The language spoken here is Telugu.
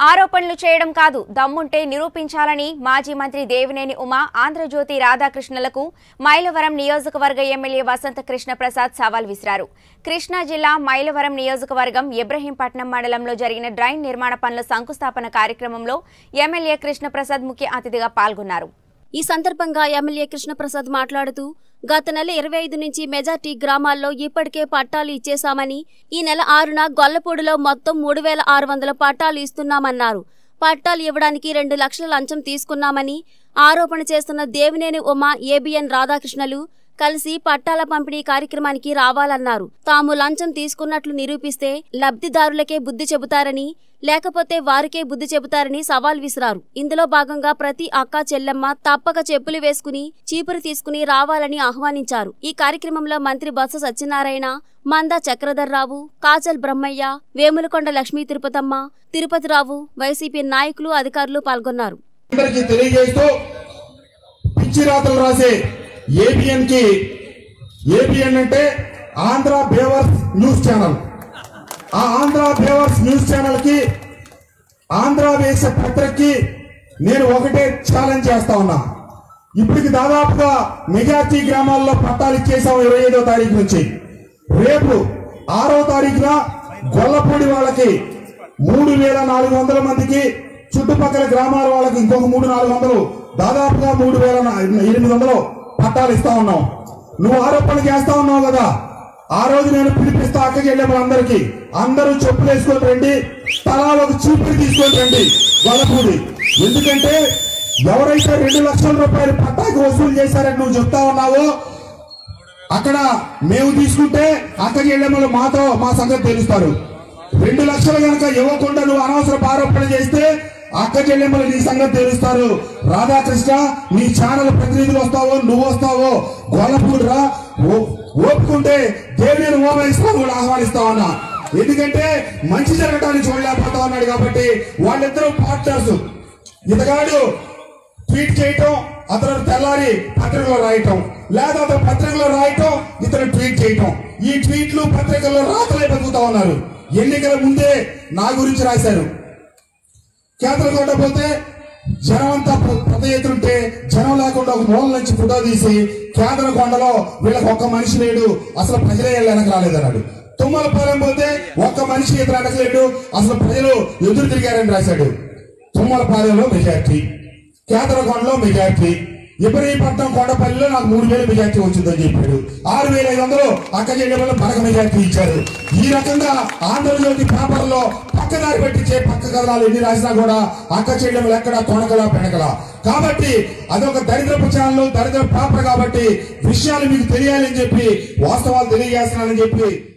ఆరోపణలు చేయడం కాదు దమ్ముంటే నిరూపించాలని మాజీ మంత్రి దేవినేని ఉమా ఆంధ్రజ్యోతి రాధాకృష్ణలకు మైలవరం నియోజకవర్గ ఎమ్మెల్యే వసంత కృష్ణ ప్రసాద్ సవాల్ విసిరారు కృష్ణా జిల్లా మైలవరం నియోజకవర్గం ఇబ్రహీంపట్నం మండలంలో జరిగిన డ్రైన్ నిర్మాణ పనుల శంకుస్థాపన కార్యక్రమంలో ఎమ్మెల్యే కృష్ణప్రసాద్ ముఖ్య అతిథిగా పాల్గొన్నారు ఈ సందర్భంగా ఎమ్మెల్యే కృష్ణప్రసాద్ మాట్లాడుతూ గత నెల ఇరవై ఐదు నుంచి మెజార్టీ గ్రామాల్లో ఇప్పటికే పట్టాలు ఇచ్చేశామని ఈ నెల ఆరున గొల్లపూడిలో మొత్తం మూడు వేల ఆరు వందల పట్టాలు ఇస్తున్నామన్నారు పట్టాలు ఇవ్వడానికి రెండు లక్షల లంచం తీసుకున్నామని ఆరోపణ చేస్తున్న దేవినేని ఉమా ఏబిఎన్ రాధాకృష్ణలు కలిసి పట్టాల పంపిణీ కార్యక్రమానికి రావాలన్నారు తాము లంచం తీసుకున్నట్లు నిరూపిస్తే లబ్ధిదారులకే బుద్ధి చెబుతారని లేకపోతే వారికే బుద్ధి చెబుతారని సవాల్ విసిరారు ఇందులో భాగంగా ప్రతి అక్క చెల్లెమ్మ తప్పక చెప్పులు వేసుకుని చీపురు తీసుకుని రావాలని ఆహ్వానించారు ఈ కార్యక్రమంలో మంత్రి బొత్స సత్యనారాయణ మందా చక్రధర్రావు కాజల్ బ్రహ్మయ్య వేములకొండ లక్ష్మీ తిరుపతమ్మ తిరుపతిరావు వైసీపీ నాయకులు అధికారులు పాల్గొన్నారు అందరికీ తెలియజేస్తూ పిచ్చి రాతలు రాసే ఏబిఎన్ కి ఏబిఎన్ అంటే ఆంధ్ర బేవర్స్ న్యూస్ ఛానల్ ఆ ఆంధ్ర బేవర్స్ న్యూస్ ఛానల్ కి ఆంధ్ర దేశ పత్రికకి నేను ఒకటే ఛాలెంజ్ చేస్తా ఉన్నా ఇప్పటికి దాదాపుగా మెజార్టీ గ్రామాల్లో పట్టాలు ఇచ్చేసాం ఇరవై ఐదో తారీఖు నుంచి రేపు ఆరో తారీఖున గొల్లపూడి వాళ్ళకి మూడు వేల నాలుగు వందల మందికి చుట్టుపక్కల గ్రామాల వాళ్ళకి ఇంకొక మూడు నాలుగు వందలు దాదాపుగా మూడు వేల నా- ఎనిమిది వందలు పట్టాలు ఇస్తా ఉన్నాం నువ్వు ఆరోపణ చేస్తా ఉన్నావు కదా ఆ రోజు నేను పిలిపిస్తా అక్క చెల్లెమ్మలందరికీ అందరూ చెప్పులు వేసుకొని రండి తలా ఒక చీపురు తీసుకొని రండి గొల్లపూడి ఎందుకంటే ఎవరైతే రెండు లక్షల రూపాయలు పట్టాకి వసూలు చేశారని నువ్వు చెప్తా ఉన్నావో అక్కడ మేము తీసుకుంటే అక్క చెల్లెమ్మలు మాతో మా సంగతి తెలుస్తారు రెండు లక్షలు కనుక ఇవ్వకుండా నువ్వు అనవసర ఆరోపణ చేస్తే అక్క చెల్లెమ్మలు నీ సంగతి తెలుస్తారు రాధాకృష్ణ నీ ఛానల్ ప్రతినిధులు వస్తావో నువ్వు వస్తావో గొల్లపూడి రా ఓ- ఒప్పుకుంటే దేవిని ఓమేశ్వరం కూడా ఆహ్వానిస్తావన్నా ఎందుకంటే మంచి జరగడానికి చూడలేకపోతా ఉన్నాడు కాబట్టి వాళ్ళిద్దరూ పార్ట్నర్స్ ఇతగాడు ట్వీట్ చేయటం అతను తెల్లారి పత్రికలో రాయటం లేదా అతను పత్రికలో రాయటం ఇతను ట్వీట్ చేయటం ఈ ట్వీట్లు పత్రికల్లో రాతలే బతుకుతా ఉన్నారు ఎన్నికల ముందే నా గురించి రాశారు కేంద్రం కొట్టకపోతే జనం అంతా ప్ర- పెద్ద ఎత్తుంటే జనం లేకుండా ఒక మూల నుంచి ఫోటో తీసి కేంద్ర కొండలో వీళ్ళకి ఒక్క మనిషి లేడు అసలు ప్రజలే వీళ్ళ వెనక రాలేదన్నాడు తుమ్మలపాలెం పోతే ఒక్క మనిషి ఇతర వెనక లేడు అసలు ప్రజలు ఎదురు తిరిగారని రాశాడు తుమ్మలపాలెంలో మెజార్టీ కేంద్రకొండలో మెజార్టీ ఇబ్రహీపట్నం కొండపల్లిలో నాకు మూడు వేల మెజార్టీ వచ్చిందని చెప్పాడు ఆరు వేల ఐదు వందలు అక్క చెల్లెమ్మలు మనకు మెజార్టీ ఇచ్చారు ఈ రకంగా ఆంధ్రజ్యోతి పేపర్లో పక్కదారి పెట్టించే పక్క కథనాలు ఎన్ని రాసినా కూడా అక్క చెల్లెమ్మలు ఎక్కడ తొణకలా పెనకలా కాబట్టి అదొక దరిద్రపు ఛానల్ దరిద్ర పేపర్ కాబట్టి విషయాలు మీకు తెలియాలని చెప్పి వాస్తవాలు తెలియజేస్తున్నానని చెప్పి